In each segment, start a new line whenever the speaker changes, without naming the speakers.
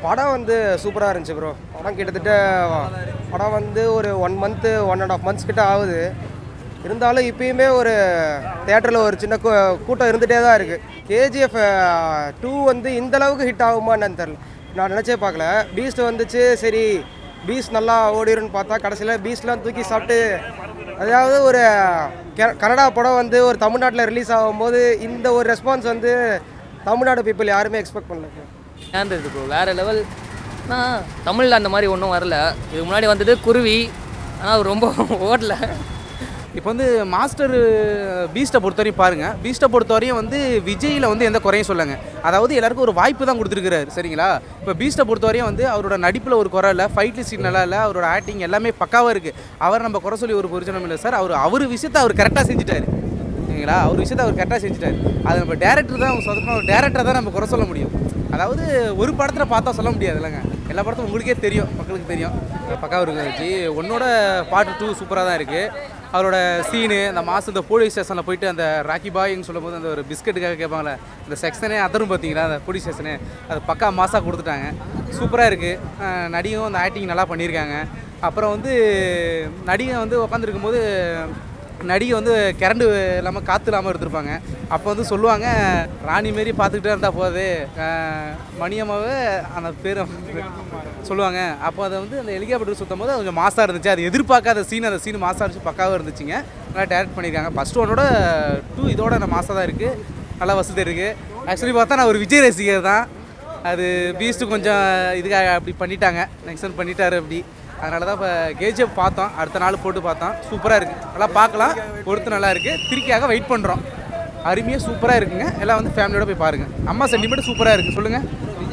படம் வந்து சூப்பராக இருந்துச்சு ப்ரோ படம் கிட்டத்தட்ட படம் வந்து ஒரு one month one and half months கிட்ட ஆகுது இருந்தாலும் இப்பயுமே ஒரு தேட்டரில் ஒரு சின்ன கூ- கூட்டம் இருந்துகிட்டே தான் இருக்குது கேஜிஎஃப் டூ வந்து இந்த அளவுக்கு ஹிட் ஆகுமா என்னன்னு தெரில நான் நினச்சே பார்க்கல பீஸ்ட் வந்துச்சு சரி பீஸ்ட் நல்லா ஓடிரும்னு பார்த்தா கடைசியில் பீஸ்ட்லாம் தூக்கி சாப்பிட்டு அதாவது ஒரு கெ- கன்னடா படம் வந்து ஒரு தமிழ்நாட்டில் ரிலீஸ் ஆகும்போது இந்த ஒரு ரெஸ்பான்ஸ் வந்து தமிழ்நாடு பீப்புள் யாருமே எக்ஸ்பெக்ட் பண்ணல
ஏந்தது ப்ரோ வேறு லெவல் ஆனால் தமிழில் அந்த மாதிரி ஒன்றும் வரல இதுக்கு முன்னாடி வந்தது குருவி ஆனால் ரொம்ப ஓடல
இப்போ வந்து மாஸ்டர் பீஸ்ட்டை பொறுத்தவரையும் பாருங்கள் பீஸ்ட்டை பொறுத்தவரையும் வந்து விஜயில் வந்து எந்த குறையும் சொல்லுங்க அதாவது எல்லாருக்கும் ஒரு வாய்ப்பு தான் கொடுத்துருக்காரு சரிங்களா இப்போ பீஸ்ட்டை பொறுத்தவரையும் வந்து அவரோட நடிப்பில் ஒரு குறை இல்லை ஃபைட்லி சீன் நல்லா இல்லை அவரோட ஆக்டிங் எல்லாமே பக்காவாக இருக்குது அவர் நம்ம குறை சொல்லி ஒரு பொருச்சனம் இல்லை சார் அவர் அவர் விஷயத்தை அவர் கரெக்டாக செஞ்சுட்டாரு சரிங்களா அவர் விஷயத்தை அவர் கரெக்டாக செஞ்சுட்டாரு அது நம்ம டேரக்டர் தான் அவங்க சொதப்பின ஒரு டேரக்டரை தான் நம்ம குறை சொல்ல முடியும் அதாவது ஒரு படத்தில் பார்த்தா சொல்ல முடியாது இல்லைங்க எல்லா படத்தும் உங்களுக்கே தெரியும் மக்களுக்கு தெரியும் பக்காவாக இருக்கு ஒன்னோட பார்ட் டூ சூப்பராக தான் இருக்குது அவரோட சீனு அந்த மாதம் இந்த போலீஸ் ஸ்டேஷனில் போயிட்டு அந்த ராக்கி பாய்ன்னு சொல்லும்போது அந்த ஒரு பிஸ்கட்டுக்காக கேட்பாங்களே இந்த செக்ஷனே அதரும் பார்த்தீங்களா அந்த போலீஸ் ஸ்டேஷனு அது பக்கா மாசாக கொடுத்துட்டாங்க சூப்பராக இருக்குது நடிகம் அந்த ஆக்டிங் நல்லா பண்ணியிருக்காங்க அப்புறம் வந்து நடிகை வந்து உட்காந்துருக்கும்போது நடிகை வந்து கரண்டு இல்லாமல் காற்று இல்லாமல் எடுத்திருப்பாங்க அப்போ வந்து சொல்லுவாங்க ராணி மாரி பார்த்துக்கிட்டே இருந்தால் போகுது மணியம்மாவை அந்த பேர் சொல்லுவாங்க அப்போ அதை வந்து அந்த ஹெலிகாப்டர் சுற்றும் போது அது கொஞ்சம் மாசாக இருந்துச்சு அது எதிர்பார்க்காத சீன் அந்த சீன் மாசாக இருந்துச்சு பக்காவாக இருந்துச்சுங்க நல்லா டேரக்ட் பண்ணியிருக்காங்க ஃபஸ்ட் ஒன்னோட டூ இதோட நான் மாசாக தான் இருக்குது நல்லா வசதி இருக்குது ஆக்சுவலி பார்த்தா நான் ஒரு விஜய் ரசிகர் தான் அது பீஸ்ட்டு கொஞ்சம் இதுக்காக அப்படி பண்ணிட்டாங்க நெக்ஸ்ட் பண்ணிட்டாரு அப்படி அதனால தான் இப்போ கேஜிஎஃப் பார்த்தோம் அடுத்த நாள் போட்டு பார்த்தோம் சூப்பராக இருக்குது நல்லா பார்க்கலாம் பொறுத்து நல்லா இருக்குது திருக்கியாக வெயிட் பண்ணுறோம் அருமையாக சூப்பராக இருக்குங்க எல்லாம் வந்து ஃபேமிலியோட போய் பாருங்கள் அம்மா சென்டிமெண்ட் சூப்பராக இருக்குது சொல்லுங்கள்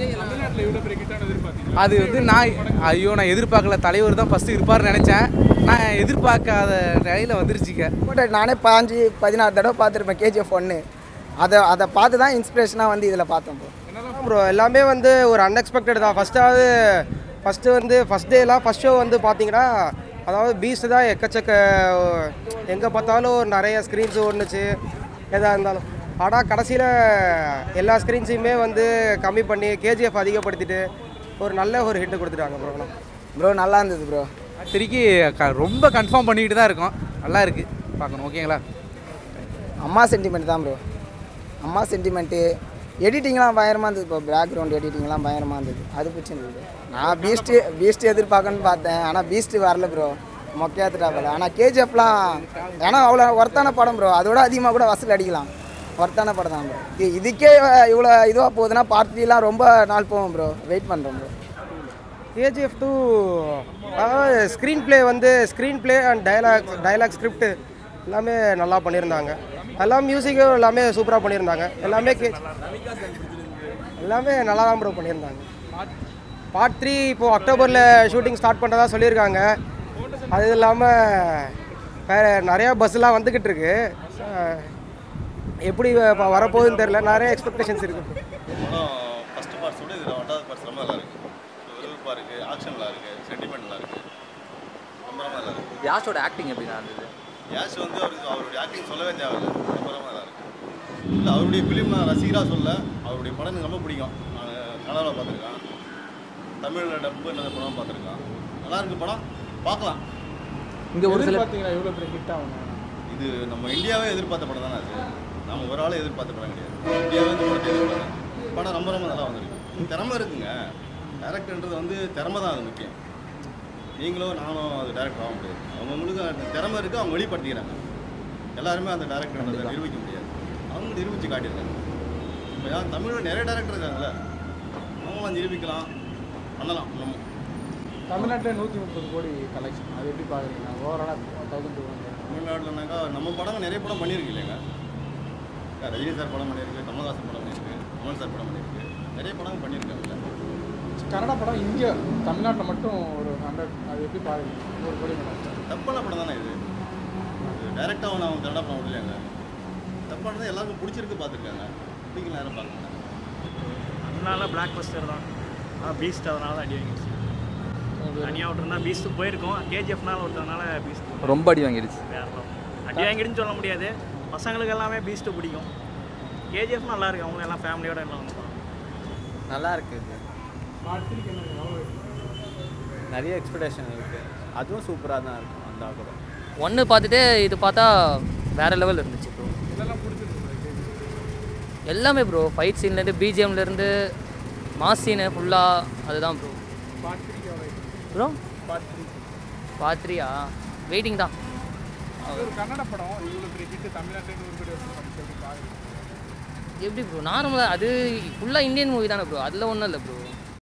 அது வந்து நான் ஐயோ நான் எதிர்பார்க்கல தலைவர் தான் ஃபஸ்ட்டு இருப்பார்னு நினச்சேன் நான் எதிர்பார்க்காத நிலையில் வந்துருச்சுங்க
போட்டு நானே பாஞ்சு பதினாறு தடவை பார்த்துருப்பேன் கேஜிஎஃப் ஒன்று அதை அதை பார்த்து தான் இன்ஸ்பிரேஷனாக வந்து இதில் பார்த்தோம் ப்ரோ
ப்ரோ எல்லாமே வந்து ஒரு அன்எக்ஸ்பெக்டட் தான் ஃபஸ்ட்டாவது ஃபஸ்ட்டு வந்து ஃபஸ்ட் டேலாம் ஃபஸ்ட் ஷோ வந்து பார்த்தீங்கன்னா அதாவது பீஸ்ட் தான் எக்கச்சக்க எங்கே பார்த்தாலும் நிறைய ஸ்க்ரீன்ஸ் ஓடுனுச்சு எதாக இருந்தாலும் ஆனால் கடைசியில் எல்லா ஸ்க்ரீன்ஸையுமே வந்து கம்மி பண்ணி கேஜிஎஃப் அதிகப்படுத்திட்டு ஒரு நல்ல ஒரு ஹிட் கொடுத்துட்டாங்க ப்ரோ
ப்ரோ நல்லா இருந்தது ப்ரோ
திருக்கி க- ரொம்ப கன்ஃபார்ம் பண்ணிக்கிட்டு தான் இருக்கோம் நல்லா இருக்குது பார்க்கணும் ஓகேங்களா
அம்மா சென்டிமெண்ட் தான் ப்ரோ அம்மா சென்டிமெண்ட்டு எடிட்டிங்லாம் பயங்கரமாக இருந்தது இப்போ பேக்ரவுண்ட் எடிட்டிங்லாம் பயங்கரமாக இருந்தது அது பிடிச்சிருந்தது நான் பீஸ்ட்டு பீஸ்ட் எதிர்பார்க்கணும்னு பார்த்தேன் ஆனால் பீஸ்ட்டு வரல ப்ரோ மொக்கையாத்துட்டா போல ஆனால் கேஜிஎஃப்லாம் ஏன்னா அவ்வளோ ஒர்த்தான படம் ப்ரோ அதோட அதிகமாக கூட வசூல் அடிக்கலாம் ஒர்த்தான படம் தான் ப்ரோ இது இதுக்கே இவ்வளோ இதுவாக போகுதுன்னா பார்ட் த்ரீலாம் ரொம்ப நாள் போகும் ப்ரோ வெயிட் பண்ணுறோம் ப்ரோ
கேஜிஎஃப் டூ அதாவது ஸ்க்ரீன் ப்ளே வந்து screen play and dialogue dialogue script எல்லாமே நல்லா பண்ணியிருந்தாங்க எல்லாம் மியூசிக்கும் எல்லாமே சூப்பராக பண்ணியிருந்தாங்க எல்லாமே கே எல்லாமே நல்லா தான் ப்ரோ பண்ணியிருந்தாங்க பார்ட் த்ரீ இப்போது அக்டோபரில் ஷூட்டிங் ஸ்டார்ட் பண்ணுறதா சொல்லியிருக்காங்க அது இல்லாமல் வேறு நிறையா பஸ்ஸெலாம் வந்துக்கிட்டு இருக்கு அஹ் எப்படி இப்போ வரப்போகுதுன்னு தெரில நிறைய எக்ஸ்பெக்டேஷன்ஸ் இருக்குது
படம் ஃபஸ்ட்டு பார்ட்ஸ் விட இதில் ரெண்டாவது பார்ட்ஸ் ரொம்ப நல்லா இருக்குது விறுவிறுப்பாக இருக்குது ஆக்ஷன் நல்லா இருக்குது சென்டிமெண்ட் நல்லா இருக்குது ரொம்ப ரொம்ப நல்லா இருக்குது
யாஷோட ஆக்டிங் எப்படி இருந்தது
யாஷ் வந்து அவருக்கு அவருடைய ஆக்டிங் சொல்லவே தேவையில்லை ரொம்ப ரொம்ப நல்லா இருக்குது இல்லை அவருடைய ஃபிலிம் நான் ரசிகராக சொல்ல அவருடைய படம் எனக்கு ரொம்ப பிடிக்கும் நான் கனடாவில் பார்த்துருக்கேன் தமிழில் டப்பு என்ன படம் பார்த்துருக்கேன் நல்லா இருக்கு படம் பார்க்கலாம்
இங்கே ஒரு சில
இது நம்ம இந்தியாவே எதிர்பார்த்த படம் தானே அது நம்ம ஒரு ஆளே எதிர்பார்த்த படம் கிடையாது இந்தியாவே இந்த படத்தை எதிர்பார்த்தேன் படம் ரொம்ப ரொம்ப நல்லா வந்திருக்கு திறமை இருக்குங்க டேரக்டர்ன்றது வந்து திறமை தான் அது முக்கியம் நீங்களும் நானும் அது டேரக்டர் ஆக முடியாது அவங்களுக்கு அந்த திறமை இருக்குது அவங்க வெளிப்படுத்திக்கிறாங்க எல்லாருமே அந்த டேரக்டர்ன்றதை நிரூபிக்க முடியாது அவங்க நிரூபித்து காட்டியிருக்காங்க இப்போ யார் தமிழில் நிறைய டேரக்டர் இருக்காங்கல்ல அவங்களாம் நிரூபிக்கலாம் பண்ணலாம் நம்ம
தமிழ்நாட்டில் நூற்றி முப்பது கோடி கலெக்ஷன் அது எப்படி பார்க்குறீங்க ஓவராலாக தௌசண்ட் டூ ஹண்ட்ரட்
தமிழ்நாட்டில்னாக்கா நம்ம படங்கள் நிறைய படம் பண்ணியிருக்கு இல்லைங்க ரஜினி சார் படம் பண்ணியிருக்கு கமல்ஹாசன் படம் பண்ணியிருக்கு கமல் சார் படம் பண்ணியிருக்கு நிறைய படம் பண்ணியிருக்காங்கல்ல
கன்னடா படம் இங்கே தமிழ்நாட்டில் மட்டும் ஒரு ஹண்ட்ரட் அது எப்படி பார்க்குறீங்க நூறு கோடி மேடம்
தப்பான படம் தானே இது அது டேரெக்டாக அவன் அவன் கன்னடா படம் விடலையாங்க தப்பானது எல்லாருக்கும் பிடிச்சிருக்கு பார்த்துருக்காங்க பிடிக்கல யாரும் பார்க்க மாட்டாங்க
அதனால பிளாக் பஸ்டர் தான் ஆனால் பீஸ்ட் அதனால தான் அடி வாங்கிடுச்சு தனியாக விட்டுருந்தா பீஸ்ட் போயிருக்கோம் கேஜிஎஃப்னால விட்டதுனால பீஸ்ட்
ரொம்ப அடி வாங்கிடுச்சு
வேற level. அடி வாங்கிடுன்னு சொல்ல முடியாது பசங்களுக்கு எல்லாமே பீஸ்ட்டு பிடிக்கும் கேஜிஎஃப் நல்லா இருக்கு அவங்க எல்லாம் ஃபேமிலியோட எல்லாம் வந்து
நல்லா இருக்குது
பார்ட் த்ரீக்கு என்ன எவ்வளோ
நிறைய எக்ஸ்பெக்டேஷன் இருக்குது அதுவும் சூப்பராக தான் இருக்கும் அந்த கூட
ஒன்று பார்த்துட்டு இது பார்த்தா வேறு லெவல் இருந்துச்சு ப்ரோ
இதெல்லாம் பிடிச்சிருக்கு
எல்லாமே ப்ரோ ஃபைட் சீன்லேருந்து பிஜிஎம்லேருந்து மாஸ் சீனு ஃபுல்லாக அதுதான் ப்ரோ
பார்ட் த்ரீக்கு எவ்வளோ
ப்ரோ
பார்ட் த்ரீ
பாத்ரியா வெயிட்டிங் தான்
அது ஒரு கன்னட படம் இவ்வளோ பெரிய ஹிட்டு தமிழ்நாட்டில் ஒரு பெரிய எப்படி பாருங்க
எப்படி ப்ரோ நார்மலாக அது ஃபுல்லாக இந்தியன் மூவி தானே ப்ரோ அதில் ஒன்றும் இல்லை ப்ரோ